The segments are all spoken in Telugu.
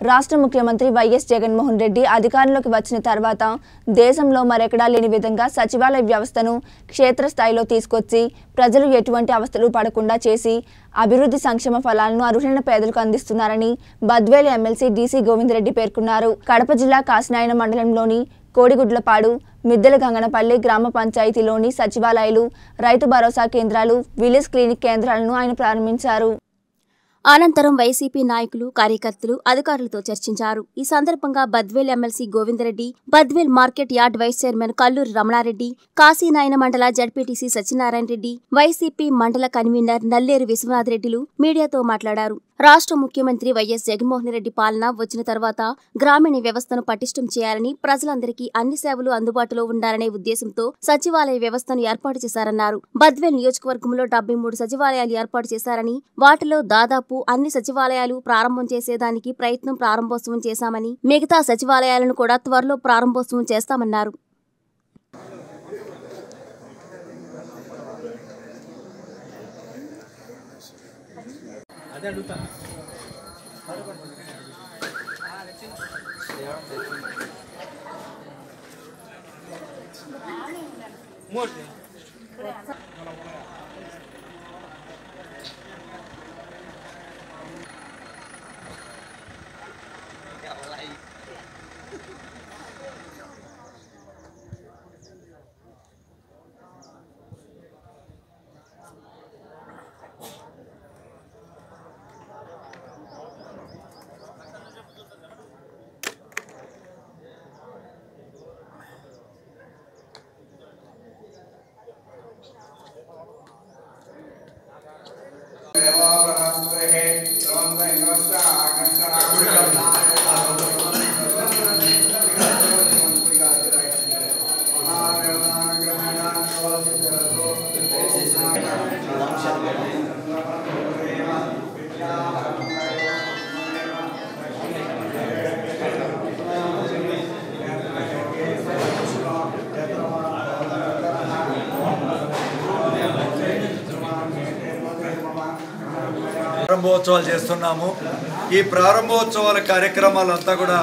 రాష్ట్ర ముఖ్యమంత్రి వైఎస్ జగన్మోహన్ రెడ్డి అధికారంలోకి వచ్చిన తర్వాత దేశంలో మరెక్కడా లేని విధంగా సచివాలయ వ్యవస్థను క్షేత్రస్థాయిలో తీసుకొచ్చి ప్రజలు ఎటువంటి అవస్థలు పడకుండా చేసి అభివృద్ధి సంక్షేమ ఫలాలను అర్హులైన పేదలకు అందిస్తున్నారని బద్వేలు ఎమ్మెల్సీ డీసీ గోవిందరెడ్డి పేర్కొన్నారు కడప జిల్లా కాసినాయన మండలంలోని కోడిగుడ్లపాడు మిద్దెల గంగనపల్లి గ్రామ పంచాయతీలోని సచివాలయాలు రైతు భరోసా కేంద్రాలు విలేజ్ క్లినిక్ కేంద్రాలను ఆయన ప్రారంభించారు అనంతరం వైసీపీ నాయకులు కార్యకర్తలు అధికారులతో చర్చించారు ఈ సందర్భంగా Badvel MLC Govindareddy Badvel market yard vice chairman Kalluri Ramanareddy Kasinayana మండల జడ్పీటీసీ సత్యనారాయణ రెడ్డి వైసీపీ మండల కన్వీనర్ నల్లేరు విశ్వనాథ్ రెడ్డిలు మీడియాతో మాట్లాడారు రాష్ట్ర ముఖ్యమంత్రి వైఎస్ జగన్మోహన్ రెడ్డి పాలన వచ్చిన తర్వాత గ్రామీణ వ్యవస్థను పటిష్టం చేయాలని ప్రజలందరికీ అన్ని సేవలు అందుబాటులో ఉండాలనే ఉద్దేశంతో సచివాలయ వ్యవస్థను ఏర్పాటు చేశారన్నారు బద్వేల్ నియోజకవర్గంలో డెబ్బై మూడు సచివాలయాలు ఏర్పాటు చేశారని వాటిలో దాదాపు అన్ని సచివాలయాలు ప్రారంభం చేసేదానికి ప్రయత్నం ప్రారంభోత్సవం చేశామని మిగతా సచివాలయాలను కూడా త్వరలో ప్రారంభోత్సవం చేస్తామన్నారు ప్రారంభోత్సవాలు చేస్తున్నాము ఈ ప్రారంభోత్సవాల కార్యక్రమాలంతా కూడా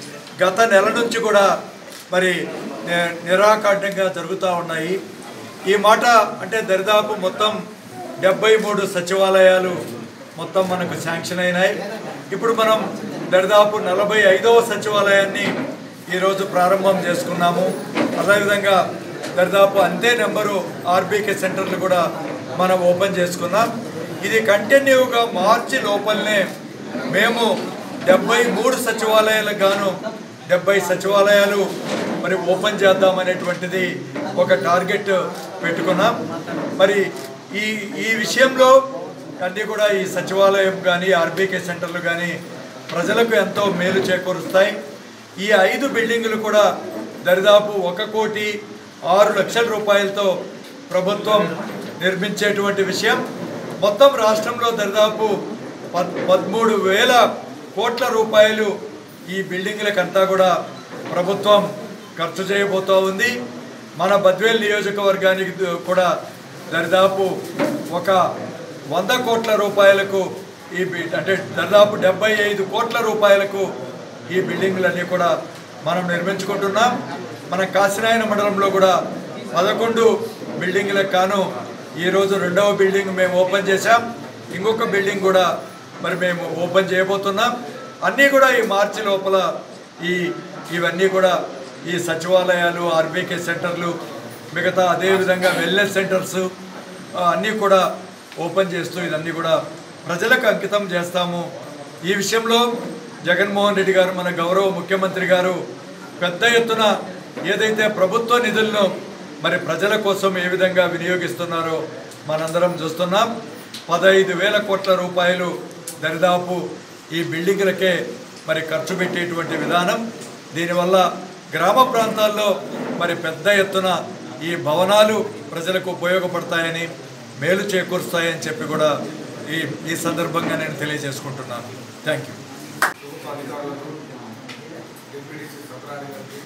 గత నెల నుంచి కూడా మరి ని- నిరాకాటంగా జరుగుతూ ఉన్నాయి ఈ మాట అంటే దరిదాపు మొత్తం డెబ్బై మూడు సచివాలయాలు మొత్తం మనకు శాంక్షన్ అయినాయి ఇప్పుడు మనం దరిదాపు నలభై ఐదవ సచివాలయాన్ని ఈరోజు ప్రారంభం చేసుకున్నాము అదేవిధంగా దరిదాపు అంతే నెంబరు ఆర్బీకే సెంటర్లు కూడా మనం ఓపెన్ చేసుకున్నాం ఇది కంటిన్యూగా మార్చి లోపలనే మేము డెబ్బై మూడు సచివాలయాలకు గాను డెబ్బై సచివాలయాలు మరి ఓపెన్ చేద్దామనేటువంటిది ఒక టార్గెట్ పెట్టుకున్నాం మరి ఈ ఈ విషయంలో అన్నీ కూడా ఈ సచివాలయం కానీ ఆర్బీకే సెంటర్లు కానీ ప్రజలకు ఎంతో మేలు చేకూరుస్తాయి ఈ ఐదు బిల్డింగులు కూడా దరిదాపు ఒక కోటి ఆరు లక్షల రూపాయలతో ప్రభుత్వం నిర్మించేటువంటి విషయం మొత్తం రాష్ట్రంలో దరిదాపు పద్ పదమూడు వేల కోట్ల రూపాయలు ఈ బిల్డింగ్లకంతా కూడా ప్రభుత్వం ఖర్చు చేయబోతూ ఉంది మన బద్వేల్ నియోజకవర్గానికి ద- కూడా దరిదాపు ఒక వంద కోట్ల రూపాయలకు ఈ బి- అంటే దాదాపు డెబ్బై ఐదు కోట్ల రూపాయలకు ఈ బిల్డింగ్లన్నీ కూడా మనం నిర్మించుకుంటున్నాం మన కాశీనాయన మండలంలో కూడా పదకొండు బిల్డింగ్లకు కాను ఈరోజు రెండవ బిల్డింగ్ మేము ఓపెన్ చేశాం ఇంకొక బిల్డింగ్ కూడా మరి మేము ఓపెన్ చేయబోతున్నాం అన్నీ కూడా ఈ మార్చి లోపల ఈ ఇవన్నీ కూడా ఈ సచివాలయాలు ఆర్బీకే సెంటర్లు మిగతా అదేవిధంగా వెల్నెస్ సెంటర్స్ ఆ, అన్నీ కూడా ఓపెన్ చేస్తూ ఇదన్నీ కూడా ప్రజలకు అంకితం చేస్తాము ఈ విషయంలో జగన్మోహన్ రెడ్డి గారు మన గౌరవ ముఖ్యమంత్రి గారు పెద్ద ఎత్తున ఏదైతే ప్రభుత్వ నిధులను మరి ప్రజల కోసం ఏ విధంగా వినియోగిస్తున్నారో మనందరం చూస్తున్నాం పదహైదు వేల కోట్ల రూపాయలు దరిదాపు ఈ బిల్డింగ్లకే మరి ఖర్చు పెట్టేటువంటి విధానం దీనివల్ల గ్రామ ప్రాంతాల్లో మరి పెద్ద ఎత్తున ఈ భవనాలు ప్రజలకు ఉపయోగపడతాయని మేలు చేకూరుస్తాయని చెప్పి కూడా ఈ ఈ సందర్భంగా నేను తెలియజేసుకుంటున్నాను థ్యాంక్ యూ ప్రభుత్వ అధికారులకు డిప్యూటీసీ సత్యనారాయణ గారికి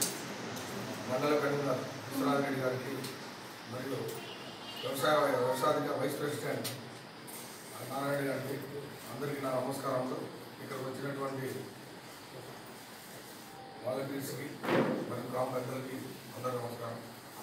మండల కన్వీనర్ విశ్వనాథ్ రెడ్డి గారికి మరియు వ్యవసాయ వ్యవసాయ వైస్ ప్రెసిడెంట్ నారాయణ గారికి అందరికీ నా నమస్కారములు ఇక్కడికి వచ్చినటువంటి ఎంపీటీసీకి మరియు గ్రామ పెద్దలకి అందరూ నమస్కారం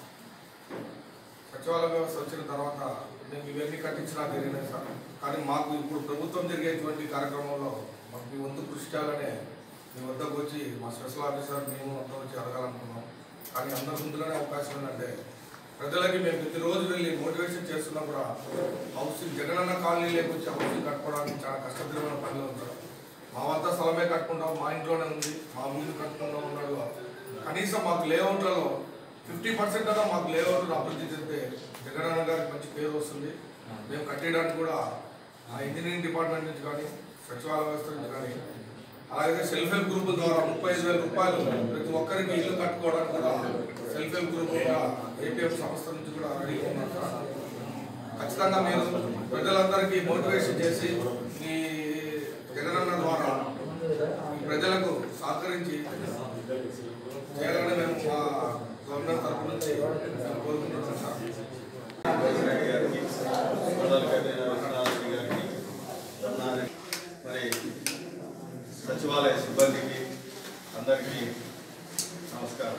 సచివాలయ వ్యవస్థ వచ్చిన తర్వాత మేము ఇవన్నీ కట్టించినా జరిగినాయి సార్ కానీ మాకు ఇప్పుడు ప్రభుత్వం జరిగేటువంటి కార్యక్రమంలో మాకు మీ వంతు కృషి చేయాలనే మీ వద్దకు వచ్చి మా స్పెషల్ ఆఫీసర్ మేము అంతా వచ్చి అడగాలనుకున్నాం కానీ అందరి ముందుగానే అవకాశం ఏంటంటే ప్రజలకి మేము ప్రతిరోజు వెళ్ళి మోటివేషన్ చేస్తున్నా కూడా హౌసింగ్ జగనన్న కాలనీలోకి వచ్చి హౌసింగ్ కట్టుకోవడానికి చాలా కష్టతరమైన పనులు ఉంటారు మా వద్ద స్థలమే కట్టుకుంటాం మా ఇంట్లోనే ఉంది మా ముందు కట్టుకుంటూ ఉన్నాడు కనీసం మాకు లేఅవుట్లలో ఫిఫ్టీ పర్సెంట్ అన్నా మాకు లేఅవుట్ అభివృద్ధి చెందితే జగనన్న గారికి మంచి పేరు వస్తుంది మేము కట్టేయడానికి కూడా ఆ ఇంజనీరింగ్ డిపార్ట్మెంట్ నుంచి కానీ సచివాలయ వ్యవస్థ నుంచి కానీ అలాగే సెల్ఫ్ హెల్ప్ గ్రూప్ ద్వారా ముప్పై ఐదు వేల రూపాయలు ప్రతి ఒక్కరికి ఇల్లు కట్టుకోవడానికి కూడా సెల్ఫ్ హెల్ప్ గ్రూప్ కూడా ఏపీఎం సంస్థ నుంచి కూడా రెడీగా ఉన్నారు సార్ ఖచ్చితంగా మీరు ప్రజలందరికీ మోటివేషన్ చేసి ఈ జగనన్న ద్వారా ఈ ప్రజలకు సహకరించి చేయాలని మేము మా గవర్నమెంట్ తరపు నుంచి మేము కోరుకుంటున్నాం సార్ రెడ్డి గారికి సోదరులు గారి విశ్వనాథ్ గారికి రమణారెడ్డి మరి సచివాలయ సిబ్బందికి అందరికీ నమస్కారం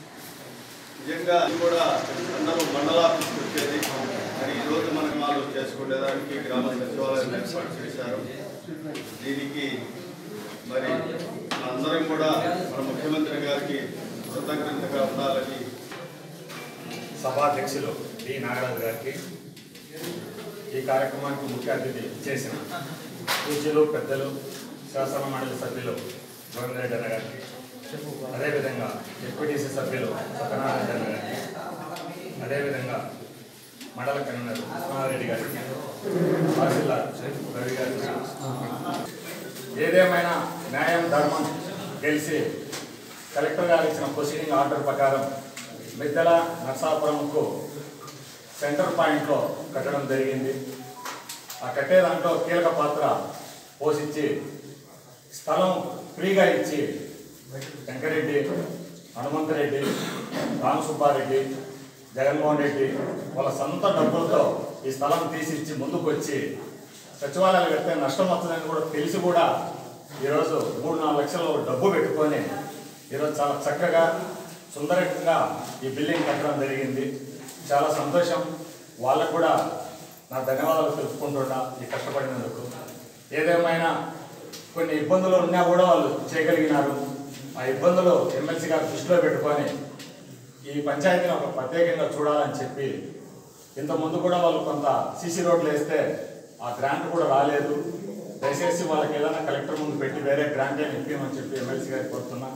నిజంగా ఇది కూడా అందరూ మండలాఫీస్కి వచ్చేది మరి ఈరోజు మనం వాళ్ళు చేసుకునేదానికి గ్రామ సచివాలయం ఏర్పాటు చేశారు దీనికి మరి అందరం కూడా మన ముఖ్యమంత్రి గారికి కృతజ్ఞతగా ఉండాలని సభాధ్యక్షులు డి నాగరాజు గారికి ఈ కార్యక్రమానికి ముఖ్య అతిథి చేసిన పూజ్యులు పెద్దలు శాసన మండలి సభ్యులు గోవిందరెడ్డి అన్న గారికి అదేవిధంగా డిప్యూటీసీ సభ్యులు సత్యనారాయణ అన్న గారికి అదేవిధంగా మండల కన్వీనర్ కృష్ణారెడ్డి గారికి తహసీల్దార్ రవి గారికి ఏదేమైనా న్యాయం ధర్మం గెలిచి కలెక్టర్ గారు ఇచ్చిన ప్రొసీడింగ్ ఆర్డర్ ప్రకారం మిద్దల నర్సాపురంకు సెంటర్ పాయింట్లో కట్టడం జరిగింది ఆ కట్టే దాంట్లో కీలక పాత్ర పోషించి స్థలం ఫ్రీగా ఇచ్చి వెంకరెడ్డి హనుమంతరెడ్డి రామసుబ్బారెడ్డి జగన్మోహన్ రెడ్డి వాళ్ళ సొంత డబ్బులతో ఈ స్థలం తీసిచ్చి ముందుకు వచ్చి సచివాలయాలు కడితే నష్టం వస్తుందని కూడా తెలిసి కూడా ఈరోజు మూడు నాలుగు లక్షలు డబ్బు పెట్టుకొని ఈరోజు చాలా చక్కగా సుందరంగా ఈ బిల్డింగ్ కట్టడం జరిగింది చాలా సంతోషం వాళ్ళకు కూడా నా ధన్యవాదాలు తెలుపుకుంటున్నా ఈ కష్టపడినందుకు ఏదేమైనా కొన్ని ఇబ్బందులు ఉన్నా కూడా వాళ్ళు చేయగలిగినారు ఆ ఇబ్బందులు ఎమ్మెల్సీ గారు దృష్టిలో పెట్టుకొని ఈ పంచాయతీని ఒక ప్రత్యేకంగా చూడాలని చెప్పి ఇంత ముందు కూడా వాళ్ళు కొంత సీసీ రోడ్లు వేస్తే ఆ గ్రాంట్ కూడా రాలేదు దయచేసి వాళ్ళకి ఏదైనా కలెక్టర్ ముందు పెట్టి వేరే గ్రాంట్ ఏమి ఇప్పించమని చెప్పి ఎమ్మెల్సీ గారికి కోరుతున్నా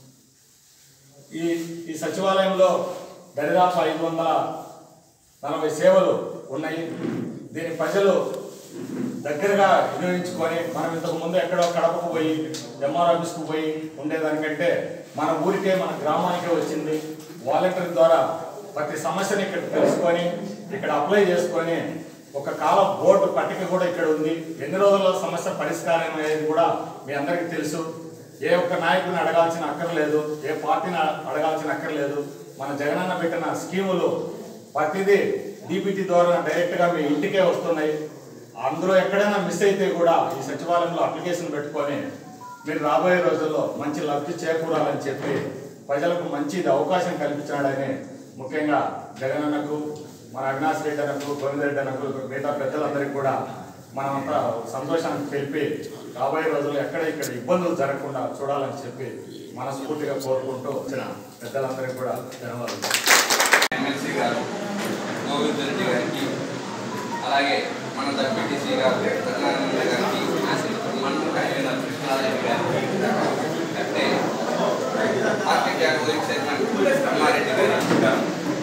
ఈ ఈ సచివాలయంలో దరిదాపు ఐదు వందల నలభై సేవలు ఉన్నాయి దీని ప్రజలు దగ్గరగా వినియోగించుకొని మనం ఇంతకు ముందు ఎక్కడో కడపకు పోయి ఎంఆర్ ఆఫీస్కు పోయి ఉండేదానికంటే మన ఊరికే మన గ్రామానికే వచ్చింది వాలంటీర్ ద్వారా ప్రతి సమస్యని ఇక్కడ తెలుసుకొని ఇక్కడ అప్లై చేసుకొని ఒక కాల బోర్డు పట్టిక కూడా ఇక్కడ ఉంది ఎన్ని రోజుల్లో సమస్య పరిష్కారం అనేది కూడా మీ అందరికీ తెలుసు ఏ ఒక్క నాయకుని అడగాల్సిన అక్కర్లేదు ఏ పార్టీని అడగాల్సిన అక్కర్లేదు మన జగనన్న పెట్టిన స్కీములు ప్రతిదీ డీబీటీ ద్వారా డైరెక్ట్గా మీ ఇంటికే వస్తున్నాయి అందులో ఎక్కడైనా మిస్ అయితే కూడా ఈ సచివాలయంలో అప్లికేషన్ పెట్టుకొని మీరు రాబోయే రోజుల్లో మంచి లబ్ధి చేకూరాలని చెప్పి ప్రజలకు మంచి ఇది అవకాశం కల్పించాడని ముఖ్యంగా జగనన్నకు మన అవినాష్ రెడ్డి అన్నకు గోవిందరెడ్డి అన్నకు మిగతా పెద్దలందరికీ కూడా మనమంతా సంతోషాన్ని తెలిపి రాబోయే రోజుల్లో ఎక్కడ ఇక్కడ ఇబ్బందులు జరగకుండా చూడాలని చెప్పి మనస్ఫూర్తిగా కోరుకుంటూ వచ్చిన పెద్దలందరికీ కూడా ధన్యవాదాలు ఎమ్మెల్సీ గారు గోవింద్ రెడ్డి గారికి అలాగే మన డబ్ల్యూటీసీ గారు సత్యనారాయణ గారికి మన కన్వీనర్ కృష్ణారెడ్డి గారికి అంటే పార్టీ వైస్ చైర్మన్ బ్రహ్మారెడ్డి గారికి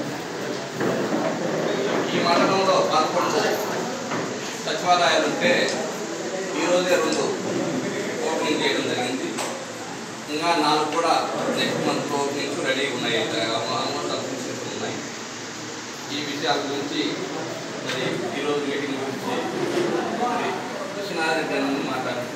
ఈ మండలంలో పదకొండు సచివాలయాలు ఉంటే ఈరోజే రెండు ఓపెనింగ్ చేయడం జరిగింది ఇంకా నాలుగు కూడా నెక్స్ట్ మంత్ ఓపెనింగ్స్ రెడీ ఉన్నాయి ఆల్మోస్ట్ అప్లికేషన్స్ ఉన్నాయి ఈ విషయాల గురించి మరి ఈరోజు మీటింగ్ గురించి మరి కృష్ణారెడ్డి అని మాట్లాడుతూ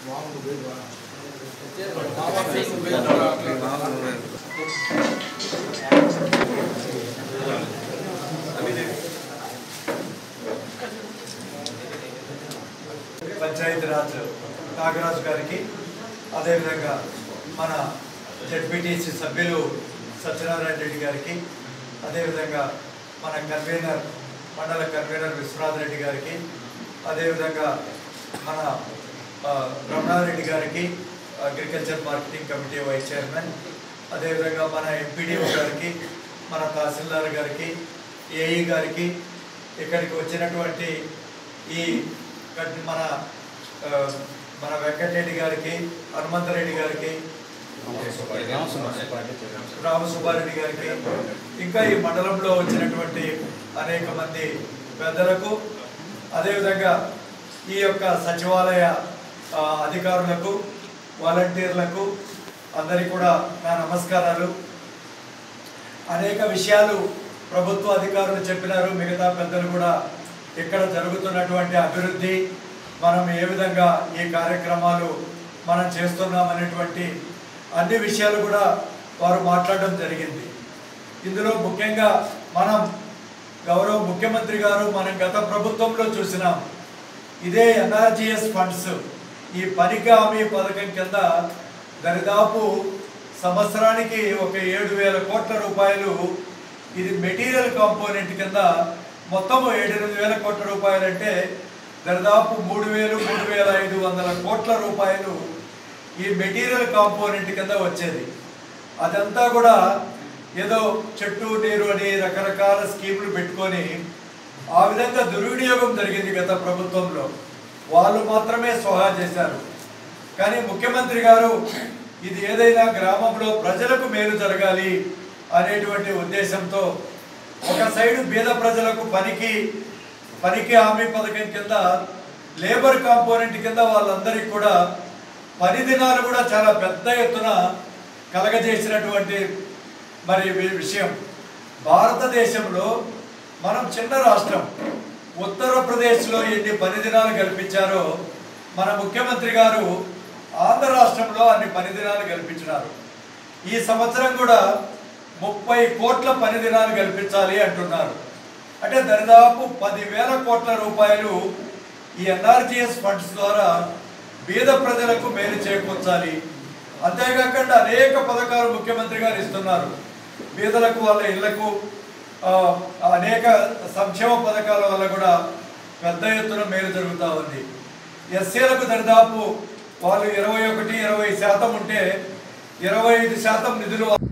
పంచాయతీరాజ్ నాగరాజు గారికి అదేవిధంగా మన జడ్పీటీసీ సభ్యులు సత్యనారాయణ రెడ్డి గారికి అదేవిధంగా మన కన్వీనర్ మండల కన్వీనర్ విశ్వనాథ్ రెడ్డి గారికి అదేవిధంగా మన ఆ, రమణారెడ్డి గారికి agriculture marketing committee vice chairman అదేవిధంగా మన ఎంపీడీఓ గారికి మన తహసీల్దార్ గారికి ఏఈ గారికి ఇక్కడికి వచ్చినటువంటి ఈ కట్- మన ఆ, మన వెంకటరెడ్డి గారికి హనుమంతరెడ్డి గారికి రామసుబ్బారెడ్డి గారికి ఇంకా ఈ మండలంలో వచ్చినటువంటి అనేక మంది పెద్దలకు అదేవిధంగా ఈ యొక్క సచివాలయ ఆ, అధికారులకు వాలంటీర్లకు అందరికీ కూడా నా నమస్కారాలు అనేక విషయాలు ప్రభుత్వ అధికారులు చెప్పినారు మిగతా పెద్దలు కూడా ఇక్కడ జరుగుతున్నటువంటి అభివృద్ధి మనం ఏ విధంగా ఈ కార్యక్రమాలు మనం చేస్తున్నాం అనేటువంటి అన్ని విషయాలు కూడా వారు మాట్లాడడం జరిగింది ఇందులో ముఖ్యంగా మనం గౌరవ ముఖ్యమంత్రి గారు మనం గత ప్రభుత్వంలో చూసినాం ఇదే ఎన్ఆర్జిఎస్ ఫండ్స్ ఈ పనికి హామీ పథకం కింద దరిదాపు సంవత్సరానికి ఒక ఏడు వేల కోట్ల రూపాయలు ఇది మెటీరియల్ కాంపోనెంట్ కింద మొత్తం ఏడెనిమిది వేల కోట్ల రూపాయలు అంటే దరిదాపు మూడు వేలు మూడు వేల ఐదు వందల కోట్ల రూపాయలు ఈ మెటీరియల్ కాంపోనెంట్ కింద వచ్చేది అదంతా కూడా ఏదో చెట్టు నీరు అని రకరకాల స్కీములు పెట్టుకొని ఆ విధంగా దుర్వినియోగం జరిగింది గత ప్రభుత్వంలో వాళ్ళు మాత్రమే సోహా చేశారు కానీ ముఖ్యమంత్రి గారు ఇది ఏదైనా గ్రామంలో ప్రజలకు మేలు జరగాలి అనేటువంటి ఉద్దేశంతో ఒక సైడు బీద ప్రజలకు పనికి పనికి హామీ పథకం కింద లేబర్ కాంపోనెంట్ కింద వాళ్ళందరికీ కూడా పని దినాలు కూడా చాలా పెద్ద ఎత్తున కలగజేసినటువంటి మరి వి- విషయం భారతదేశంలో మనం చిన్న రాష్ట్రం ఉత్తరప్రదేశ్లో ఎన్ని పని దినాలు కల్పించారో మన ముఖ్యమంత్రి గారు ఆంధ్ర రాష్ట్రంలో అన్ని పని దినాలు కల్పించినారు ఈ సంవత్సరం కూడా ముప్పై కోట్ల పని దినాలు కల్పించాలి అంటున్నారు అంటే దరిదాపు పదివేల కోట్ల రూపాయలు ఈ ఎన్ఆర్జిఎస్ ఫండ్స్ ద్వారా బీద ప్రజలకు మేలు చేకూర్చాలి అంతేకాకుండా అనేక పథకాలు ముఖ్యమంత్రి గారు ఇస్తున్నారు బీదలకు వాళ్ళ ఇళ్లకు ఆ, అనేక సంక్షేమ పథకాల వల్ల కూడా పెద్ద ఎత్తున మేలు జరుగుతూ ఉంది ఎస్సీలకు దరిదాపు వాళ్ళు ఇరవై ఒకటి ఇరవై శాతం ఉంటే ఇరవై ఐదు శాతం నిధులు